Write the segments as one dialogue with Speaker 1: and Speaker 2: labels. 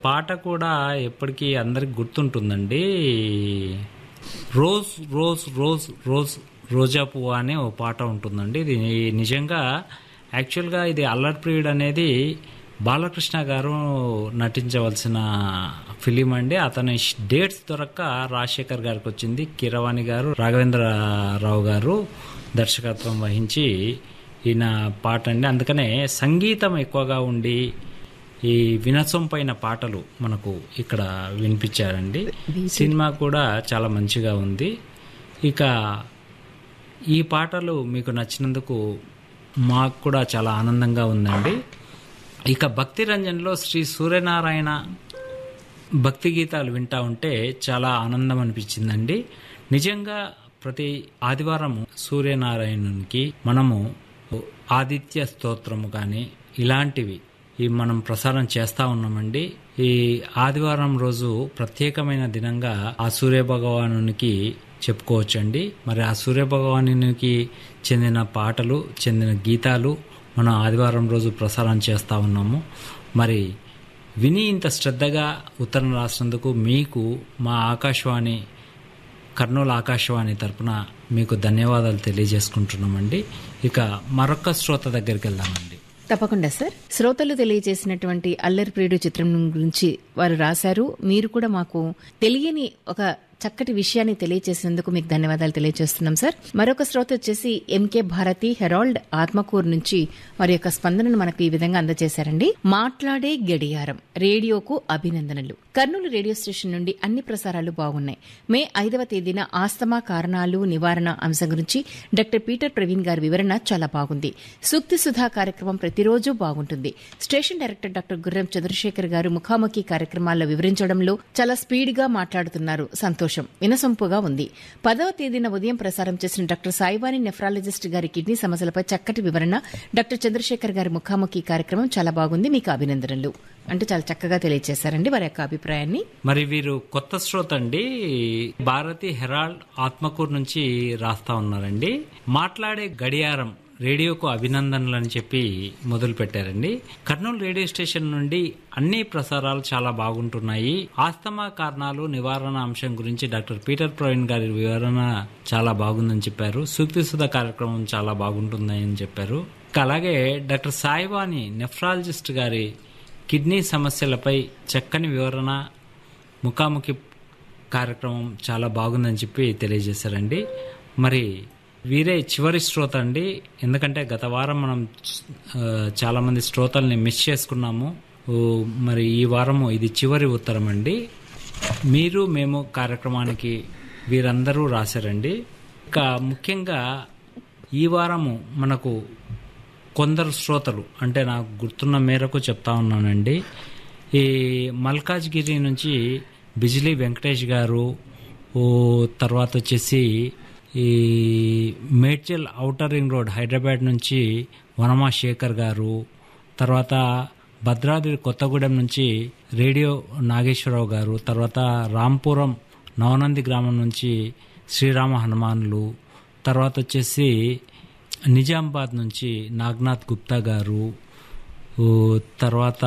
Speaker 1: పాట కూడా ఎప్పటికీ అందరికి గుర్తుంటుందండి రోజ్ రోజ్ రోజ్ రోజ్ రోజా పువ్వు అనే ఓ పాట ఉంటుందండి ఇది నిజంగా యాక్చువల్గా ఇది అల్లరి ప్రియుడ్ అనేది బాలకృష్ణ గారు నటించవలసిన ఫిలిం అండి అతని డేట్స్ దొరక్క రాజశేఖర్ గారికి వచ్చింది కిరవాణి గారు రాఘవేంద్రరావు గారు దర్శకత్వం వహించి ఈయన పాట అండి అందుకనే సంగీతం ఎక్కువగా ఉండి ఈ వినసొంపైన పాటలు మనకు ఇక్కడ వినిపించారండి సినిమా కూడా చాలా మంచిగా ఉంది ఇక ఈ పాటలు మీకు నచ్చినందుకు మాకు కూడా చాలా ఆనందంగా ఉందండి ఇక భక్తి రంజన్లో శ్రీ సూర్యనారాయణ భక్తి గీతాలు వింటా ఉంటే చాలా ఆనందం అనిపించిందండి నిజంగా ప్రతి ఆదివారం సూర్యనారాయణునికి మనము ఆదిత్య స్తోత్రము కానీ ఇలాంటివి ఈ మనం ప్రసారం చేస్తా ఉన్నామండి ఈ ఆదివారం రోజు ప్రత్యేకమైన దినంగా ఆ సూర్య భగవానునికి చెప్పుకోవచ్చండి మరి ఆ సూర్య భగవానునికి చెందిన పాటలు చెందిన గీతాలు మనం ఆదివారం రోజు ప్రసారం చేస్తా ఉన్నాము మరి విని ఇంత శ్రద్ధగా ఉత్తరం రాసినందుకు మీకు మా ఆకాశవాణి కర్నూలు ఆకాశవాణి తరపున మీకు ధన్యవాదాలు తెలియజేసుకుంటున్నామండి ఇక మరొక శ్రోత దగ్గరికి వెళ్దామండి
Speaker 2: తప్పకుండా సార్ శ్రోతలు తెలియజేసినటువంటి అల్లరి ప్రియుడు చిత్రం గురించి వారు రాశారు మీరు కూడా మాకు తెలియని ఒక చక్కటి విషయాన్ని తెలియజేసినందుకు మీకు ధన్యవాదాలు తెలియజేస్తున్నాం సార్ మరొక శ్రోత వచ్చేసి ఎంకే భారతి హెరాల్డ్ ఆత్మకూరు నుంచి వారి యొక్క స్పందనను మనకు ఈ విధంగా అందజేశారండి మాట్లాడే గడియారం రేడియోకు అభినందనలు కర్నూలు రేడియో స్టేషన్ నుండి అన్ని ప్రసారాలు బాగున్నాయి మే ఐదవ తేదీన ఆస్తమా కారణాలు నివారణ అంశం గురించి డాక్టర్ పీటర్ ప్రవీణ్ గారి వివరణ చాలా బాగుంది సూక్తి సుధా కార్యక్రమం ప్రతిరోజు బాగుంటుంది స్టేషన్ డైరెక్టర్ డాక్టర్ గుర్రం చంద్రశేఖర్ గారు ముఖాముఖి కార్యక్రమాల్లో వివరించడంలో చాలా స్పీడ్ గా మాట్లాడుతున్నారు సంతోషం వినసొంపుగా ఉంది పదవ తేదీన ఉదయం ప్రసారం చేసిన డాక్టర్ సాయివాణి నెఫ్రాలజిస్ట్ గారి కిడ్నీ సమస్యలపై చక్కటి వివరణ డాక్టర్ చంద్రశేఖర్ గారి ముఖాముఖి కార్యక్రమం చాలా బాగుంది మీకు అభినందనలు అంటే చాలా చక్కగా తెలియజేశారండి వారి యొక్క అభిప్రాయాన్ని
Speaker 1: మరి వీరు కొత్త శ్రోత అండి భారతి హెరాల్డ్ ఆత్మకూరు నుంచి రాస్తా ఉన్నారండి మాట్లాడే గడియారం రేడియోకు అభినందనలు అని చెప్పి మొదలు పెట్టారండి కర్నూలు రేడియో స్టేషన్ నుండి అన్ని ప్రసారాలు చాలా బాగుంటున్నాయి ఆస్తమా కారణాలు నివారణ అంశం గురించి డాక్టర్ పీటర్ ప్రవీణ్ గారి వివరణ చాలా బాగుందని చెప్పారు సూక్తి సుధ కార్యక్రమం చాలా బాగుంటుందని చెప్పారు ఇక అలాగే డాక్టర్ సాయివాణి నెఫ్రాలజిస్ట్ గారి కిడ్నీ సమస్యలపై చక్కని వివరణ ముఖాముఖి కార్యక్రమం చాలా బాగుందని చెప్పి తెలియజేశారండి మరి వీరే చివరి శ్రోత అండి ఎందుకంటే గత వారం మనం ఆ, చాలా మంది శ్రోతల్ని మిస్ చేసుకున్నాము ఓ, మరి ఈ వారము ఇది చివరి ఉత్తరం అండి మీరు మేము కార్యక్రమానికి వీరందరూ రాశారండి ఇక ముఖ్యంగా ఈ వారము మనకు కొందరు శ్రోతలు అంటే నాకు గుర్తున్న మేరకు చెప్తా ఉన్నానండి ఈ మల్కాజ్గిరి నుంచి బిజిలీ వెంకటేష్ గారు ఓ తర్వాత వచ్చేసి ఈ Medchal outer ring road Hyderabad నుంచి వనమా శేఖర్ గారు తర్వాత భద్రాద్రి కొత్తగూడెం నుంచి రేడియో నాగేశ్వరరావు గారు తర్వాత రాంపురం నవనంది గ్రామం నుంచి శ్రీరామ హనుమాన్లు తర్వాత వచ్చేసి నిజామాబాద్ నుంచి నాగ్నాథ్ గుప్తా గారు ఓ తర్వాత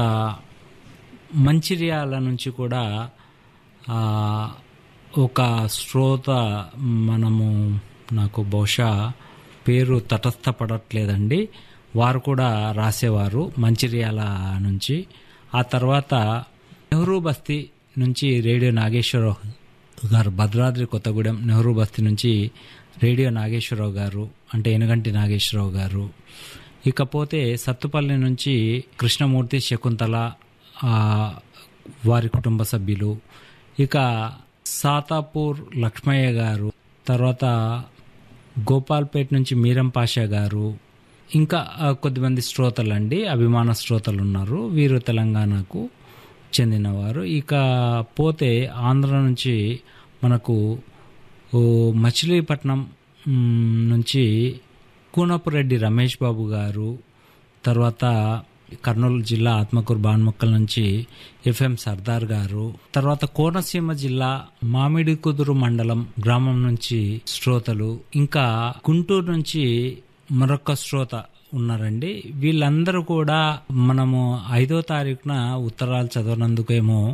Speaker 1: మంచిర్యాల నుంచి కూడా ఆ, ఒక శ్రోత మనము నాకు బహుశా పేరు తటస్థపడట్లేదండి వారు కూడా రాసేవారు మంచిర్యాల నుంచి ఆ తర్వాత నెహ్రూ బస్తీ నుంచి రేడియో నాగేశ్వరరావు గారు భద్రాద్రి కొత్తగూడెం నెహ్రూ బస్తీ నుంచి రేడియో నాగేశ్వరరావు గారు అంటే ఎనగంటి నాగేశ్వరరావు గారు ఇకపోతే సత్తుపల్లి నుంచి కృష్ణమూర్తి శకుంతల ఆ, వారి కుటుంబ సభ్యులు ఇక సాతాపూర్ లక్ష్మయ్య గారు తర్వాత గోపాల్పేట్ నుంచి మీరం పాషా గారు ఇంకా ఆ, కొద్దిమంది శ్రోతలండి అభిమాన శ్రోతలు ఉన్నారు వీరు తెలంగాణకు చెందినవారు ఇక పోతే ఆంధ్ర నుంచి మనకు ఓ మచిలీపట్నం మ్, నుంచి కూనపురెడ్డి రమేష్ బాబు గారు తర్వాత కర్నూలు జిల్లా ఆత్మకూరు బాన్ముక్కల నుంచి ఎఫ్ఎం సర్దార్ గారు తర్వాత కోనసీమ జిల్లా మామిడి కుదురు మండలం గ్రామం నుంచి శ్రోతలు ఇంకా గుంటూరు నుంచి మరొక శ్రోత ఉన్నారండి వీళ్ళందరూ కూడా మనము ఐదో తారీఖున ఉత్తరాలు చదవనందుకేమో